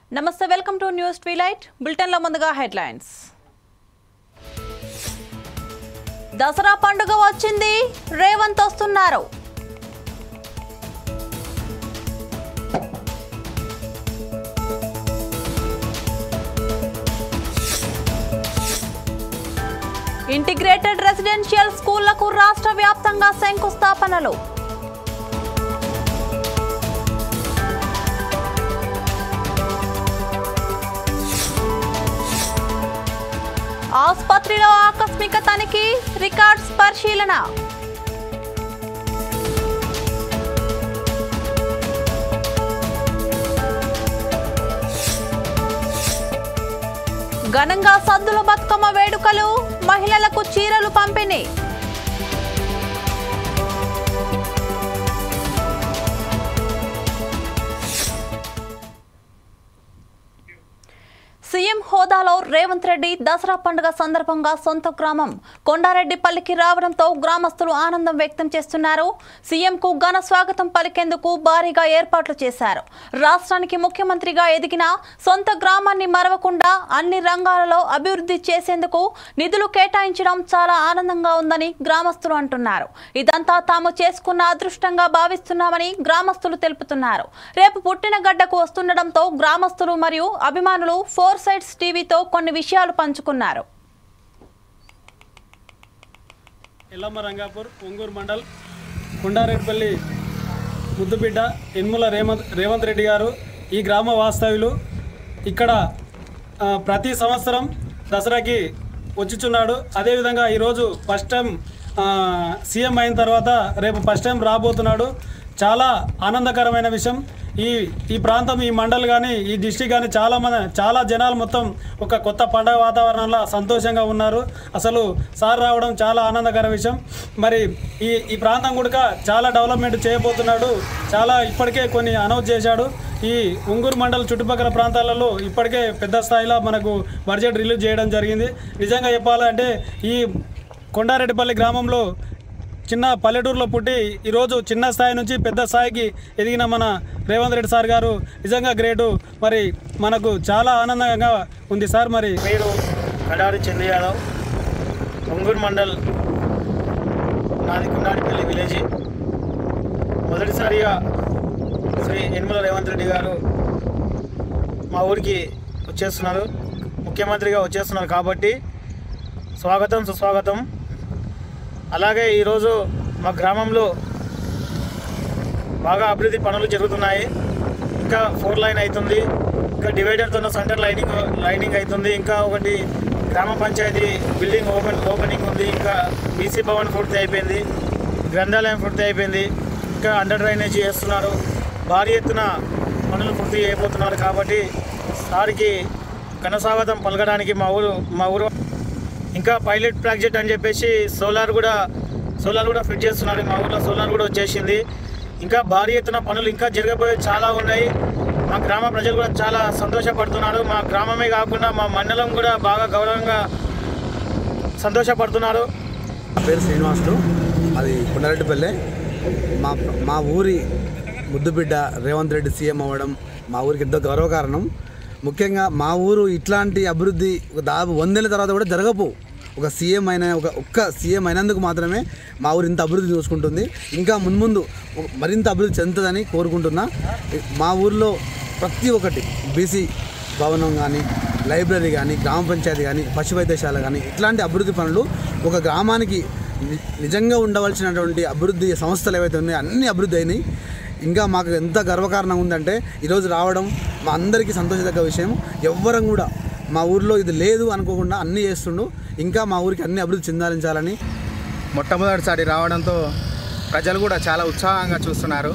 నమస్తే welcome to news ట్వీలైట్ బులెటిన్లో ముందుగా హెడ్లైన్స్ దసరా పండుగ వచ్చింది రేవంత్ వస్తున్నారు ఇంటిగ్రేటెడ్ రెసిడెన్షియల్ స్కూళ్లకు రాష్ట్ర వ్యాప్తంగా శంకుస్థాపనలు ఆసుపత్రిలో ఆకస్మిక తనిఖీ రికార్డ్స్ పరిశీలన ఘనంగా సద్దుల బతుకమ్మ వేడుకలు మహిళలకు చీరలు పంపిణీ సీఎం హోదాలో రేవంత్ రెడ్డి దసరా పండుగ సందర్భంగా సొంత గ్రామం కొండారెడ్డిపల్లికి రావడంతో గ్రామస్తులు ఆనందం వ్యక్తం చేస్తున్నారు సీఎంకు ఘన స్వాగతం పలికేందుకు భారీగా ఏర్పాట్లు చేశారు రాష్ట్రానికి ముఖ్యమంత్రిగా ఎదిగిన సొంత గ్రామాన్ని మరవకుండా అన్ని రంగాలలో అభివృద్ధి చేసేందుకు నిధులు కేటాయించడం చాలా ఆనందంగా ఉందని గ్రామస్తులు అంటున్నారు ఇదంతా తాము చేసుకున్న అదృష్టంగా భావిస్తున్నామని గ్రామస్తులు తెలుపుతున్నారు రేపు పుట్టిన గడ్డకు వస్తుండటంతో గ్రామస్తులు మరియు అభిమానులు ఫోర్ సైడ్స్ టీవీతో కొన్ని విషయాలు పంచుకున్నారు ఎల్లమ్మ రంగాపూర్ ఒంగూరు మండల్ కుండారెడ్డిపల్లి ముద్దుబిడ్డ ఎన్ముల రేవంత్ రేవంత్ రెడ్డి గారు ఈ గ్రామ వాస్తవ్యులు ఇక్కడ ఆ, ప్రతి సంవత్సరం దసరాకి వచ్చుచున్నాడు అదేవిధంగా ఈరోజు ఫస్ట్ టైం ఆ, సీఎం అయిన తర్వాత రేపు ఫస్ట్ టైం రాబోతున్నాడు చాలా ఆనందకరమైన విషయం ఈ ఈ ప్రాంతం ఈ మండల్ కానీ ఈ డిస్టిక్ కానీ చాలా మంది చాలా జనాలు మొత్తం ఒక కొత్త పండగ వాతావరణంలో సంతోషంగా ఉన్నారు అసలు సార్ రావడం చాలా ఆనందకర విషయం మరి ఈ ఈ ప్రాంతం కూడా చాలా డెవలప్మెంట్ చేయబోతున్నాడు చాలా ఇప్పటికే కొన్ని అనౌన్స్ చేశాడు ఈ ఉంగూరు మండల చుట్టుపక్కల ప్రాంతాలలో ఇప్పటికే పెద్ద స్థాయిలో మనకు బడ్జెట్ రిలీజ్ చేయడం జరిగింది నిజంగా చెప్పాలంటే ఈ కొండారెడ్డిపల్లి గ్రామంలో చిన్న పల్లెటూరులో పుట్టి ఈరోజు చిన్న స్థాయి నుంచి పెద్ద స్థాయికి ఎదిగిన మన రేవంత్ రెడ్డి సార్ గారు నిజంగా గ్రేటు మరి మనకు చాలా ఆనందంగా ఉంది సార్ మరి పేరు కడారి చంద్ర యాదవ్ ఒంగూరు మండల్ నాది కుండాడిపల్లి విలేజ్ మొదటిసారిగా శ్రీ యనమల రేవంత్ రెడ్డి గారు మా ఊరికి వచ్చేస్తున్నారు ముఖ్యమంత్రిగా వచ్చేస్తున్నారు కాబట్టి స్వాగతం సుస్వాగతం అలాగే ఈరోజు మా గ్రామంలో బాగా అభివృద్ధి పనులు జరుగుతున్నాయి ఇంకా ఫోర్ లైన్ అవుతుంది ఇంకా డివైడర్తో సెంటర్ లైనింగ్ లైనింగ్ అవుతుంది ఇంకా ఒకటి గ్రామ పంచాయతీ బిల్డింగ్ ఓపెన్ ఓపెనింగ్ ఉంది ఇంకా బీసీ భవన్ పూర్తి అయిపోయింది గ్రంథాలయం పూర్తి అయిపోయింది ఇంకా అండర్ డ్రైనేజీ చేస్తున్నారు భారీ ఎత్తున పనులు పూర్తి చేయబోతున్నారు కాబట్టి సార్కి ఘనస్వాగతం పలకడానికి మా ఊరు మా ఊరు ఇంకా పైలట్ ప్రాజెక్ట్ అని చెప్పేసి సోలార్ కూడా సోలార్ కూడా ఫిట్ చేస్తున్నారు మా ఊర్లో సోలార్ కూడా వచ్చేసింది ఇంకా భారీ ఎత్తున పనులు ఇంకా జరగబోయే చాలా ఉన్నాయి మా గ్రామ ప్రజలు కూడా చాలా సంతోషపడుతున్నారు మా గ్రామమే కాకుండా మా మండలం కూడా బాగా గౌరవంగా సంతోషపడుతున్నారు నా పేరు శ్రీనివాసులు అది కొండారెడ్డిపల్లె మా మా ఊరి ముద్దుబిడ్డ రేవంత్ రెడ్డి సీఎం అవ్వడం మా ఊరికి ఎంతో గర్వకారణం ముఖ్యంగా మా ఊరు ఇట్లాంటి అభివృద్ధి ఒక దాదాపు వందేళ్ళ తర్వాత కూడా జరగపు ఒక సీఎం అయిన ఒక ఒక్క సీఎం అయినందుకు మాత్రమే మా ఊరు ఇంత అభివృద్ధి చూసుకుంటుంది ఇంకా మున్ముందు ఒక- మరింత అభివృద్ధి చెందుతుందని కోరుకుంటున్నా మా ఊర్లో ప్రతి ఒక్కటి బీసీ భవనం కానీ లైబ్రరీ కానీ గ్రామ పంచాయతీ కానీ పశు వైద్యశాల కానీ ఇట్లాంటి అభివృద్ధి పనులు ఒక గ్రామానికి ని- నిజంగా ఉండవలసినటువంటి అభివృద్ధి సంస్థలు ఏవైతే ఉన్నాయో అన్ని అభివృద్ధి అయినాయి ఇంకా మాకు ఎంత గర్వకారణం ఉందంటే ఈరోజు రావడం మా అందరికీ సంతోషదగ్గ విషయం ఎవ్వరం కూడా మా ఊర్లో ఇది లేదు అనుకోకుండా అన్నీ చేస్తుండు ఇంకా మా ఊరికి అన్ని అభివృద్ధి చెందాలించాలని మొట్టమొదటిసారి రావడంతో ప్రజలు కూడా చాలా ఉత్సాహంగా చూస్తున్నారు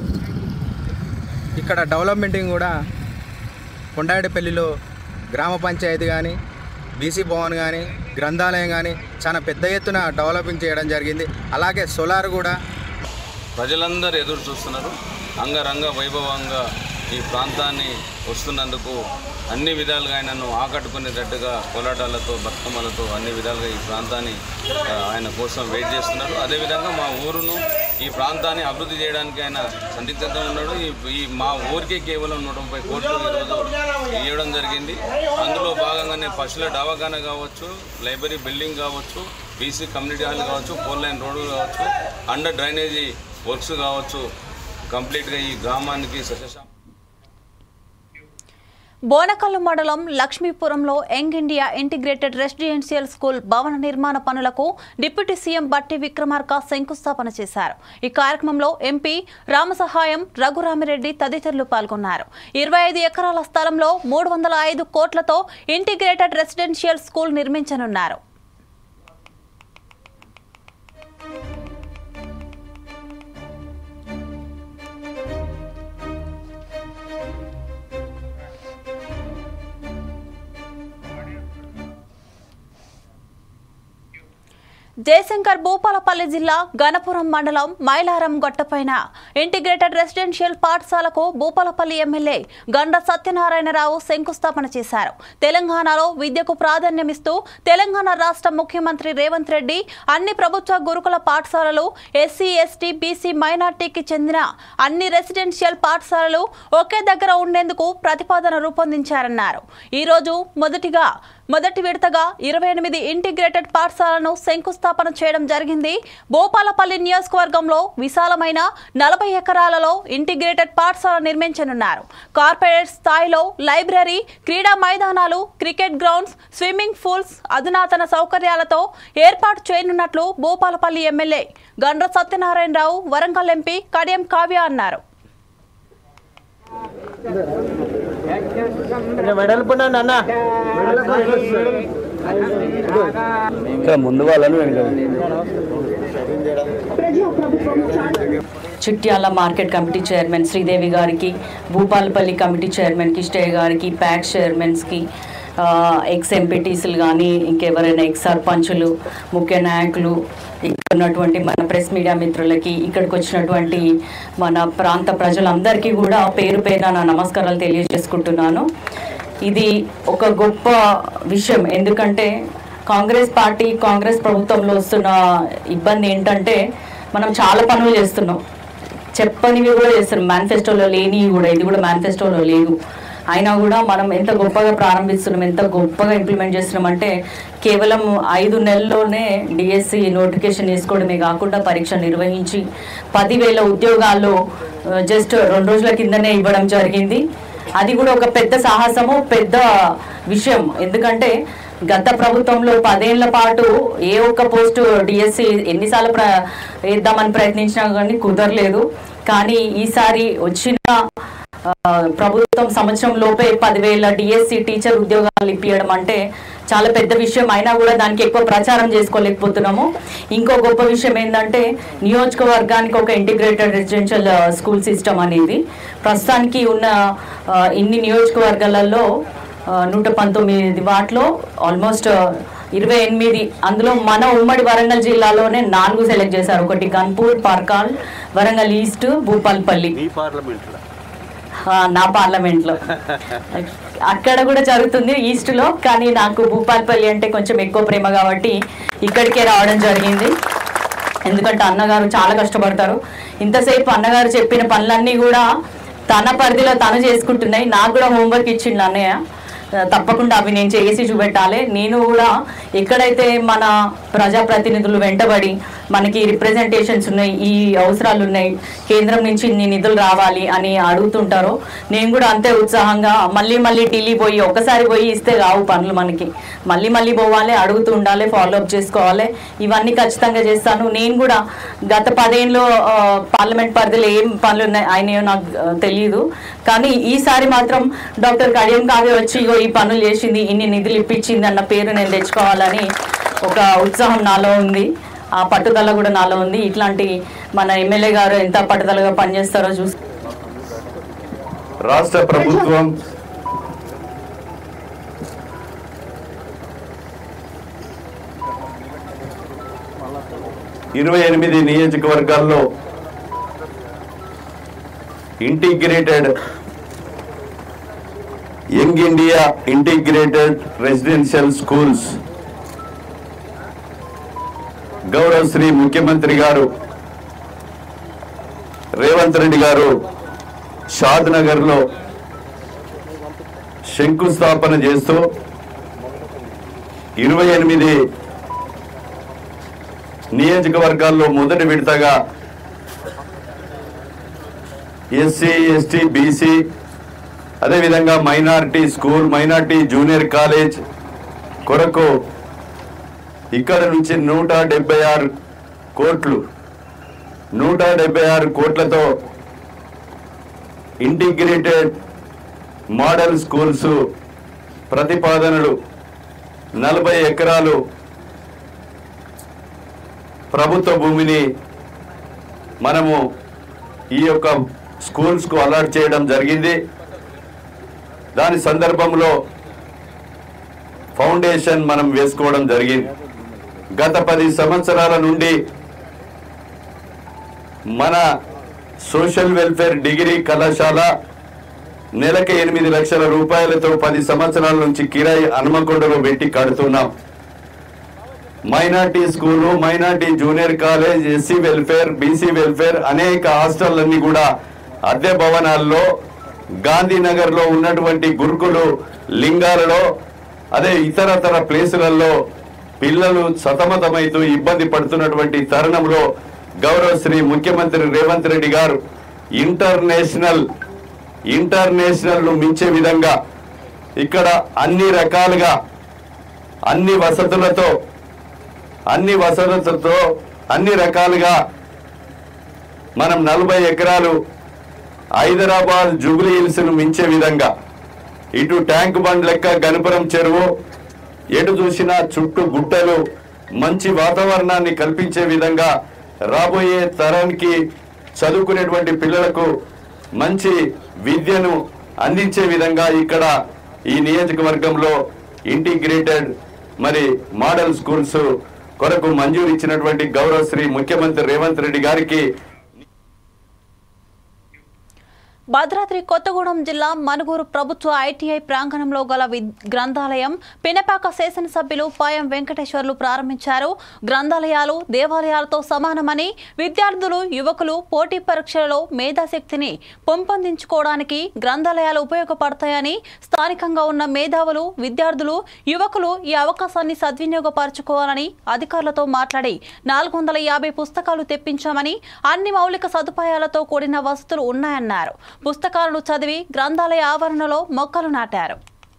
ఇక్కడ డెవలప్మెంటింగ్ కూడా కొండారెడ్డిపల్లిలో గ్రామ పంచాయతీ కానీ బీసీ భవన్ కానీ గ్రంథాలయం కానీ చాలా పెద్ద ఎత్తున డెవలపింగ్ చేయడం జరిగింది అలాగే సోలార్ కూడా ప్రజలందరూ ఎదురు చూస్తున్నారు అంగరంగ వైభవంగా ఈ ప్రాంతాన్ని వస్తున్నందుకు అన్ని విధాలుగా ఆయనను ఆకట్టుకునేటట్టుగా కోలాటాలతో బతుకమ్మలతో అన్ని విధాలుగా ఈ ప్రాంతాన్ని ఆ, ఆయన కోసం వెయిట్ చేస్తున్నారు అదేవిధంగా మా ఊరును ఈ ప్రాంతాన్ని అభివృద్ధి చేయడానికి ఆయన సందిగ్ధంగా ఉన్నాడు ఈ ఈ మా ఊరికే కేవలం నూట ముప్పై కోట్లు ఈరోజు ఇవ్వడం జరిగింది అందులో భాగంగానే పశువుల దవాఖాన కావచ్చు లైబ్రరీ బిల్డింగ్ కావచ్చు బీసీ కమ్యూనిటీ హాల్ కావచ్చు ఫోర్ లైన్ రోడ్డు కావచ్చు అండర్ డ్రైనేజీ వర్క్స్ కావచ్చు కంప్లీట్గా ఈ గ్రామానికి సస్యశ్యామ బోనకల్లు మండలం లక్ష్మీపురంలో young India integrated residential school భవన నిర్మాణ పనులకు డిప్యూటీ సీఎం బట్టి విక్రమార్క శంకుస్థాపన చేశారు ఈ కార్యక్రమంలో ఎంపీ రామసహాయం రఘురామిరెడ్డి తదితరులు పాల్గొన్నారు ఇరవై ఐదు ఎకరాల స్థలంలో మూడు వందల ఐదు కోట్లతో ఇంటిగ్రేటెడ్ రెసిడెన్షియల్ స్కూల్ నిర్మించనున్నారు జయశంకర్ భూపాలపల్లి జిల్లా గణపురం మండలం మైలారం గొట్టపైన ఇంటిగ్రేటెడ్ రెసిడెన్షియల్ పాఠశాలకు భూపాలపల్లి ఎమ్మెల్యే గండ సత్యనారాయణరావు శంకుస్థాపన చేశారు తెలంగాణలో విద్యకు ప్రాధాన్యమిస్తూ తెలంగాణ రాష్ట్ర ముఖ్యమంత్రి రేవంత్ రెడ్డి అన్ని ప్రభుత్వ గురుకుల పాఠశాలలు ఎస్సీ ఎస్టీ బీసీ మైనార్టీకి చెందిన అన్ని రెసిడెన్షియల్ పాఠశాలలు ఒకే దగ్గర ఉండేందుకు ప్రతిపాదన రూపొందించారన్నారు ఈ రోజు మొదటిగా మొదటి విడతగా ఇరవై ఎనిమిది ఇంటిగ్రేటెడ్ పాఠశాలను శంకుస్థాపన చేయడం జరిగింది భూపాలపల్లి నియోజకవర్గంలో విశాలమైన నలభై ఎకరాలలో ఇంటిగ్రేటెడ్ పాఠశాల నిర్మించనున్నారు కార్పొరేట్ స్థాయిలో లైబ్రరీ క్రీడా మైదానాలు క్రికెట్ గ్రౌండ్స్ స్విమ్మింగ్ పూల్స్ అధునాతన సౌకర్యాలతో ఏర్పాటు చేయనున్నట్లు భూపాలపల్లి ఎమ్మెల్యే గండ్ర సత్యనారాయణరావు వరంగల్ ఎంపీ కడియం కావ్య అన్నారు ఇక్కడ ముందు వాళ్ళని వెనక Chityal market committee chairman Sridevi గారికి భూపాలపల్లి కమిటీ చైర్మన్ కిష్టయ్య గారికి ప్యాక్ చైర్మన్స్కి ఆ, ఎక్స్ ఎంపీటీసీలు కానీ ఇంకెవరైనా ఎక్స్ సర్పంచులు ముఖ్య నాయకులు ఇక్కడ ఉన్నటువంటి మన ప్రెస్ మీడియా మిత్రులకి ఇక్కడికి వచ్చినటువంటి మన ప్రాంత ప్రజలందరికీ కూడా పేరు పేరున నా నమస్కారాలు తెలియజేసుకుంటున్నాను ఇది ఒక గొప్ప విషయం ఎందుకంటే కాంగ్రెస్ పార్టీ కాంగ్రెస్ ప్రభుత్వంలో వస్తున్న ఇబ్బంది ఏంటంటే మనం చాలా పనులు చేస్తున్నాం చెప్పనివి కూడా చేస్తున్నాం మేనిఫెస్టోలో లేనివి కూడా ఇది కూడా మేనిఫెస్టోలో లేదు అయినా కూడా మనం ఎంత గొప్పగా ప్రారంభిస్తున్నాం ఎంత గొప్పగా ఇంప్లిమెంట్ చేస్తున్నాం అంటే కేవలం ఐదు నెలల్లోనే డిఎస్సి నోటిఫికేషన్ వేసుకోవడమే కాకుండా పరీక్ష నిర్వహించి పదివేల ఉద్యోగాల్లో జస్ట్ రెండు రోజుల కిందనే ఇవ్వడం జరిగింది అది కూడా ఒక పెద్ద సాహసము పెద్ద విషయం ఎందుకంటే గత ప్రభుత్వంలో పదేళ్ల పాటు ఏ ఒక్క పోస్టు డిఎస్సి ఎన్నిసార్లు ప్ర వేద్దామని ప్రయత్నించినా కానీ కుదరలేదు కానీ ఈసారి వచ్చిన ఆ, ప్రభుత్వం సంవత్సరం లోపే పదివేల డిఎస్సి టీచర్ ఉద్యోగాలు ఇప్పించడం అంటే చాలా పెద్ద విషయం అయినా కూడా దానికి ఎక్కువ ప్రచారం చేసుకోలేకపోతున్నాము ఇంకో గొప్ప విషయం ఏంటంటే నియోజకవర్గానికి ఒక ఇంటిగ్రేటెడ్ రెసిడెన్షియల్ స్కూల్ సిస్టమ్ అనేది ప్రస్తుతానికి ఉన్న ఆ, ఇన్ని నియోజకవర్గాలలో ఆ, నూట పంతొమ్మిది వాటిలో ఆల్మోస్ట్ ఇరవై ఎనిమిది అందులో మన ఉమ్మడి వరంగల్ జిల్లాలోనే నాలుగు సెలెక్ట్ చేశారు ఒకటి గన్పూర్ పర్కాల్ వరంగల్ ఈస్ట్ భూపాల్పల్లి ఆ, నా పార్లమెంట్లో అక్కడ కూడా జరుగుతుంది ఈస్ట్లో కానీ నాకు భూపాల్పల్లి అంటే కొంచెం ఎక్కువ ప్రేమ కాబట్టి ఇక్కడికే రావడం జరిగింది ఎందుకంటే అన్నగారు చాలా కష్టపడతారు ఇంతసేపు అన్నగారు చెప్పిన పనులన్నీ కూడా తన పరిధిలో తను చేసుకుంటున్నాయి నాకు కూడా హోంవర్క్ ఇచ్చిండు అన్నయ్య ఆ, తప్పకుండా అవి నేను చేసి చూపెట్టాలి నేను కూడా ఎక్కడైతే మన ప్రజాప్రతినిధులు వెంటబడి మనకి రిప్రజెంటేషన్స్ ఉన్నాయి ఈ అవసరాలు ఉన్నాయి కేంద్రం నుంచి ఇన్ని నిధులు రావాలి అని అడుగుతుంటారో నేను కూడా అంతే ఉత్సాహంగా మళ్ళీ మళ్ళీ ఢిల్లీ పోయి ఒక్కసారి పోయి ఇస్తే రావు పనులు మనకి మళ్ళీ మళ్ళీ పోవాలి అడుగుతూ ఉండాలి ఫాలో అప్ చేసుకోవాలి ఇవన్నీ ఖచ్చితంగా చేస్తాను నేను కూడా గత పదేళ్ళు ఆ, పార్లమెంట్ పరిధిలో ఏం పనులు ఉన్నాయి ఆయన నాకు ఆ, తెలియదు కానీ ఈసారి మాత్రం డాక్టర్ కడియం కావ్య వచ్చి ఇగో ఈ పనులు చేసింది ఇన్ని నిధులు ఇప్పించింది అన్న పేరు నేను తెచ్చుకోవాలని ఒక ఉత్సాహం నాలో ఉంది ఆ పట్టుదల కూడా నాలో ఉంది ఇట్లాంటి మన ఎమ్మెల్యే గారు ఎంత పట్టుదలగా పనిచేస్తారో చూసి రాష్ట్ర ప్రభుత్వం ఇరవై ఎనిమిది నియోజకవర్గాల్లో integrated young India integrated residential schools గౌరవ శ్రీ ముఖ్యమంత్రి గారు రేవంత్ రెడ్డి గారు షాద్ నగర్లో శంకుస్థాపన చేస్తూ ఇరవై ఎనిమిది నియోజకవర్గాల్లో మొదటి విడతగా ఎస్సీ ఎస్టీ బీసీ అదేవిధంగా minority school minority junior college కొరకు ఇక్కడ నుంచి నూట డెబ్బై ఆరు కోట్లు నూట డెబ్బై ఆరు కోట్లతో ఇంటిగ్రేటెడ్ మోడల్ స్కూల్స్ ప్రతిపాదనలు నలభై ఎకరాలు ప్రభుత్వ భూమిని మనము ఈ యొక్క స్కూల్స్కు అలాట్ చేయడం జరిగింది దాని సందర్భంలో ఫౌండేషన్ మనం వేసుకోవడం జరిగింది గత పది సంవత్సరాల నుండి మన సోషల్ వెల్ఫేర్ డిగ్రీ కళాశాల నెలకి ఎనిమిది లక్షల రూపాయలతో పది సంవత్సరాల నుంచి కిరాయి హనుమకొండలో పెట్టి కడుతున్నాం minority school minority junior college SC welfare BC welfare అనేక హాస్టళ్ళన్నీ కూడా అద్దె భవనాల్లో గాంధీనగర్ లో ఉన్నటువంటి గురుకులు లింగాలలో అదే ఇతరతర ప్లేసులలో పిల్లలు సతమతమైతూ ఇబ్బంది పడుతున్నటువంటి తరుణంలో గౌరవ శ్రీ ముఖ్యమంత్రి రేవంత్ రెడ్డి గారు ఇంటర్నేషనల్ ఇంటర్నేషనల్ ను మించే విధంగా ఇక్కడ అన్ని రకాలుగా అన్ని వసతులతో అన్ని వసతులతో అన్ని రకాలుగా మనం నలభై ఎకరాలు హైదరాబాద్ జూబ్లీ హిల్స్ ను మించే విధంగా ఇటు ట్యాంక్ బండ్ లెక్క గణపురం చెరువు ఎటు చూసినా చుట్టూ గుట్టలు మంచి వాతావరణాన్ని కల్పించే విధంగా రాబోయే తరానికి చదువుకునేటువంటి పిల్లలకు మంచి విద్యను అందించే విధంగా ఇక్కడ ఈ నియోజకవర్గంలో ఇంటిగ్రేటెడ్ మరి మోడల్ స్కూల్స్ కొరకు మంజూరు ఇచ్చినటువంటి గౌరవ శ్రీ ముఖ్యమంత్రి రేవంత్ రెడ్డి గారికి భద్రాద్రి కొత్తగూడెం జిల్లా మనుగూరు ప్రభుత్వ ఐటీఐ ప్రాంగణంలో గల విద్- గ్రంథాలయం పినపాక శాసనసభ్యులు పాయం వెంకటేశ్వర్లు ప్రారంభించారు గ్రంథాలయాలు దేవాలయాలతో సమానమని విద్యార్థులు యువకులు పోటీ పరీక్షలలో మేధాశక్తిని పెంపొందించుకోవడానికి గ్రంథాలయాలు ఉపయోగపడతాయని స్థానికంగా ఉన్న మేధావులు విద్యార్థులు యువకులు ఈ అవకాశాన్ని సద్వినియోగపరచుకోవాలని అధికారులతో మాట్లాడి నాలుగు వందల యాభై పుస్తకాలు తెప్పించామని అన్ని మౌలిక సదుపాయాలతో కూడిన వసతులు ఉన్నాయన్నారు పుస్తకాలను చదివి గ్రంథాలయ ఆవరణలో మొక్కలు నాటారు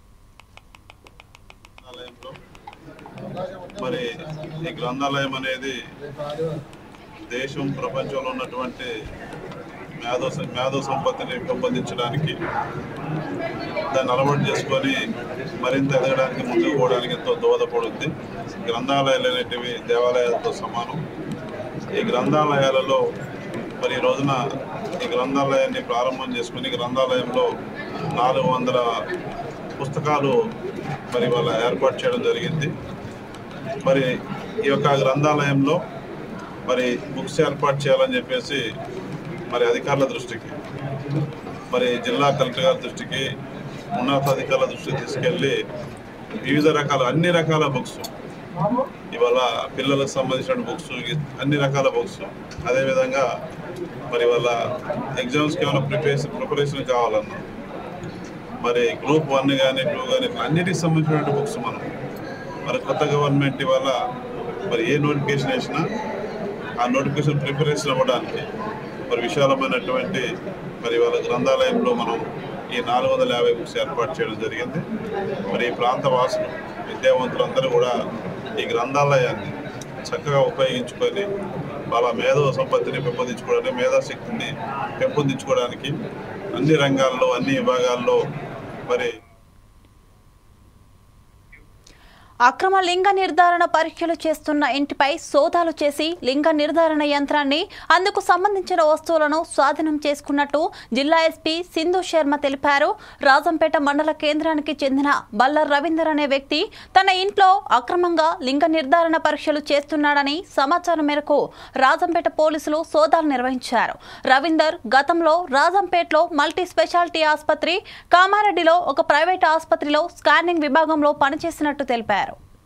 మరి ఈ గ్రంథాలయం అనేది దేశం ప్రపంచంలో ఉన్నటువంటి మేధో మేధో సంపత్తిని పెంపొందించడానికి దాన్ని అలవాటు చేసుకొని మరింత ఎదగడానికి ముందుకు పోవడానికి ఎంతో దోహదపడుద్ది గ్రంథాలయాలు అనేటివి దేవాలయాలతో సమానం ఈ గ్రంథాలయాలలో మరి ఈ రోజున ఈ గ్రంథాలయాన్ని ప్రారంభం చేసుకుని గ్రంథాలయంలో నాలుగు వందల పుస్తకాలు మరి వాళ్ళ ఏర్పాటు చేయడం జరిగింది మరి ఈ యొక్క గ్రంథాలయంలో మరి బుక్స్ ఏర్పాటు చేయాలని చెప్పేసి మరి అధికారుల దృష్టికి మరి జిల్లా కలెక్టర్ గారి దృష్టికి ఉన్నతాధికారుల దృష్టికి తీసుకెళ్ళి వివిధ రకాల అన్ని రకాల బుక్స్ ఇవాళ పిల్లలకు సంబంధించిన బుక్స్ అన్ని రకాల బుక్స్ అదేవిధంగా మరి వాళ్ళ ఎగ్జామ్స్కి ఏమైనా ప్రిపరేషన్ ప్రిపరేషన్ కావాలన్నా మరి గ్రూప్ వన్ కానీ టూ కానీ అన్నిటికి సంబంధించినటువంటి బుక్స్ మనం మరి కొత్త గవర్నమెంట్ ఇవాళ మరి ఏ నోటిఫికేషన్ వేసినా ఆ నోటిఫికేషన్ ప్రిపరేషన్ అవ్వడానికి మరి విశాలమైనటువంటి మరి వాళ్ళ గ్రంథాలయంలో మనం ఈ నాలుగు వందల యాభై బుక్స్ ఏర్పాటు చేయడం జరిగింది మరి ఈ ప్రాంత వాసులు విద్యావంతులందరూ కూడా ఈ గ్రంథాలయాన్ని చక్కగా ఉపయోగించుకొని వాళ్ళ మేధో సంపత్తిని పెంపొందించుకోవడానికి మేధాశక్తిని పెంపొందించుకోవడానికి అన్ని రంగాల్లో అన్ని విభాగాల్లో మరి అక్రమ లింగ నిర్ధారణ పరీక్షలు చేస్తున్న ఇంటిపై సోదాలు చేసి లింగ నిర్ధారణ యంత్రాన్ని అందుకు సంబంధించిన వస్తువులను స్వాధీనం చేసుకున్నట్టు జిల్లా ఎస్పీ సింధు శర్మ తెలిపారు రాజంపేట మండల కేంద్రానికి చెందిన బల్లర్ రవీందర్ అనే వ్యక్తి తన ఇంట్లో అక్రమంగా లింగ నిర్ధారణ పరీక్షలు చేస్తున్నాడని సమాచారం మేరకు రాజంపేట పోలీసులు సోదాలు నిర్వహించారు రవీందర్ గతంలో రాజంపేటలో మల్టీ స్పెషాలిటీ ఆసుపత్రి కామారెడ్డిలో ఒక ప్రైవేట్ ఆసుపత్రిలో స్కానింగ్ విభాగంలో పనిచేసినట్టు తెలిపారు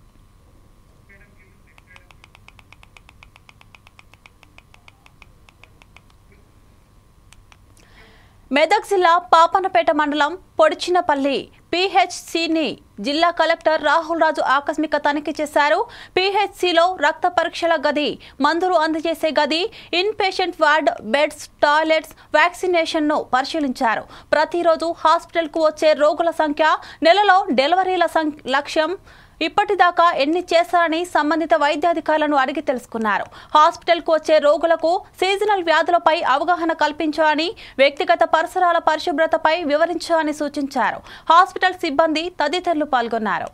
మెదక్ జిల్లా పాపన్నపేట మండలం పొడిచినపల్లి పిహెచ్సిని జిల్లా కలెక్టర్ రాహుల్ రాజు ఆకస్మిక తనిఖీ చేశారు పిహెచ్సిలో రక్త పరీక్షల గది మందులు అందజేసే గది inpatient ward beds toilets vaccination ను పరిశీలించారు ప్రతిరోజు హాస్పిటల్ కు వచ్చే రోగుల సంఖ్య నెలలో డెలివరీల సంఖ్య లక్ష్యం ఇప్పటిదాకా ఎన్ని చేశారని సంబంధిత వైద్యాధికారులను అడిగి తెలుసుకున్నారు హాస్పిటల్కు వచ్చే రోగులకు సీజనల్ వ్యాధులపై అవగాహన కల్పించాలని వ్యక్తిగత పరిసరాల పరిశుభ్రతపై వివరించాలని సూచించారు హాస్పిటల్ సిబ్బంది తదితరులు పాల్గొన్నారు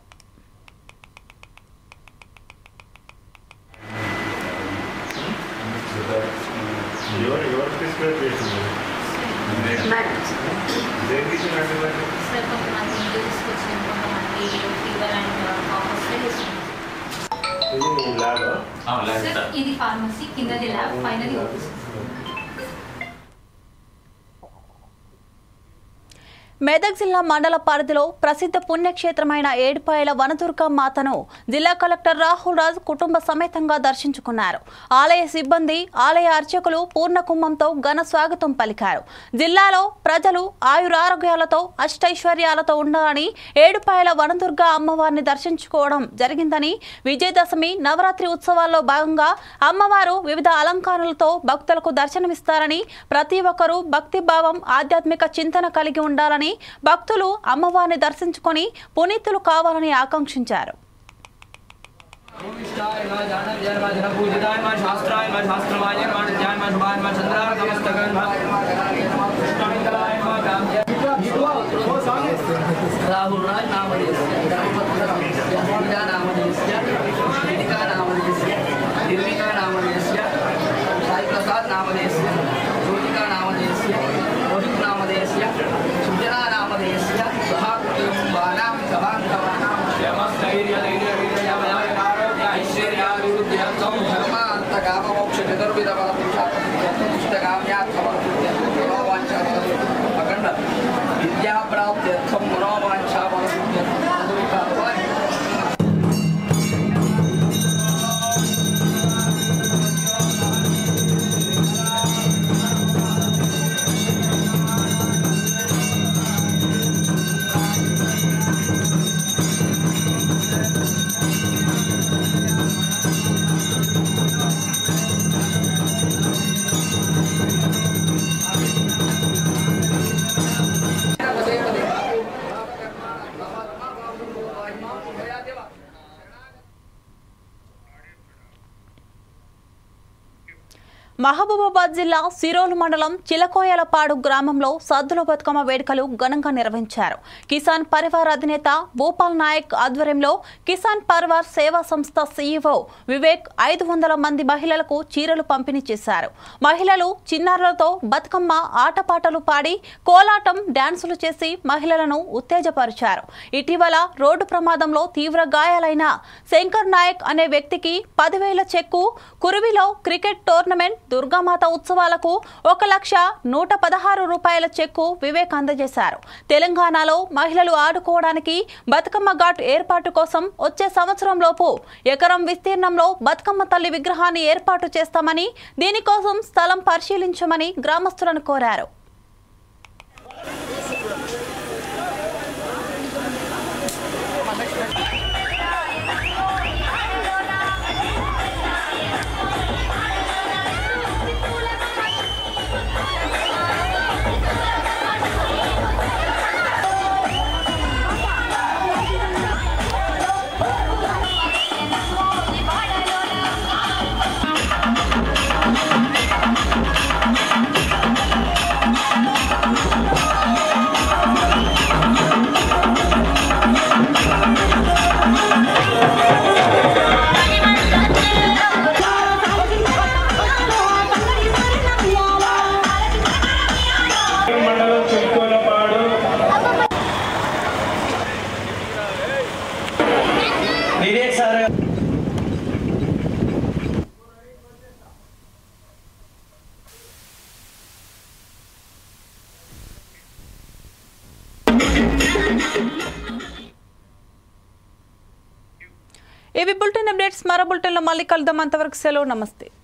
ఇది ఫార్మసీ కిందది ల్యాబ్ పైనది ఆఫీస్ మెదక్ జిల్లా మండల పరిధిలో ప్రసిద్ధ పుణ్యక్షేత్రమైన ఏడుపాయల వనదుర్గ మాతను జిల్లా కలెక్టర్ రాహుల్ రాజ్ కుటుంబ సమేతంగా దర్శించుకున్నారు ఆలయ సిబ్బంది ఆలయ అర్చకులు పూర్ణ కుంభంతో ఘన స్వాగతం పలికారు జిల్లాలో ప్రజలు ఆయురారోగ్యాలతో అష్టైశ్వర్యాలతో ఉండాలని ఏడుపాయల వనదుర్గ అమ్మవారిని దర్శించుకోవడం జరిగిందని విజయదశమి నవరాత్రి ఉత్సవాల్లో భాగంగా అమ్మవారు వివిధ అలంకారాలతో భక్తులకు దర్శనమిస్తారని ప్రతి ఒక్కరూ భక్తి భావం ఆధ్యాత్మిక చింతన కలిగి ఉండాలని భక్తులు అమ్మవారిని దర్శించుకొని పునీతులు కావాలని ఆకాంక్షించారు राहुल राज नामधेयस्य पूजा नामधेयस्य श्रीनिका नामधेयस्य निर्विका नामधेयस्य साई प्रसाद नामधेयस्य ज्योतिका नामधेयस्य मोहित नामधेयस्य सुजना नामधेयस्य सहाकुटुम्बानां सभान्तवानां ऐश्वर्याभिवृद्ध्यर्थं धर्मान्तकाममोक्ष चतुर्विधफलपुरुषार्थकाम्यार्थमनुष्यर्थं अखण्ड विद्याप्राप्त्यर्थं मनोवाञ्छाफलपुरुषार्थं మహబూబాబాద్ జిల్లా సిరోలు మండలం చిలకోయలపాడు గ్రామంలో సద్దుల బతుకమ్మ వేడుకలు ఘనంగా నిర్వహించారు కిసాన్ పరివార్ అధినేత భూపాల్ నాయక్ ఆధ్వర్యంలో కిసాన్ పరివార్ సేవా సంస్థ సీఈఓ వివేక్ ఐదు వందల మంది మహిళలకు చీరలు పంపిణీ చేశారు మహిళలు చిన్నారులతో బతుకమ్మ ఆటపాటలు పాడి కోలాటం డాన్సులు చేసి మహిళలను ఉత్తేజపరిచారు ఇటీవల రోడ్డు ప్రమాదంలో తీవ్ర గాయాలైన శంకర్ నాయక్ అనే వ్యక్తికి పదివేల చెక్కు కురువిలో క్రికెట్ టోర్నమెంట్ దుర్గామాత ఉత్సవాలకు ఒక లక్ష నూట పదహారు రూపాయల చెక్కు వివేక్ అందజేశారు తెలంగాణలో మహిళలు ఆడుకోవడానికి బతుకమ్మ ఘాట్ ఏర్పాటు కోసం వచ్చే సంవత్సరంలోపు ఎకరం విస్తీర్ణంలో బతుకమ్మ తల్లి విగ్రహాన్ని ఏర్పాటు చేస్తామని దీనికోసం స్థలం పరిశీలించమని గ్రామస్తులను కోరారు Thank you. అప్డేట్స్ మరో బులెటిన్లో మళ్ళీ కలుద్దాం అంతవరకు సెలవు నమస్తే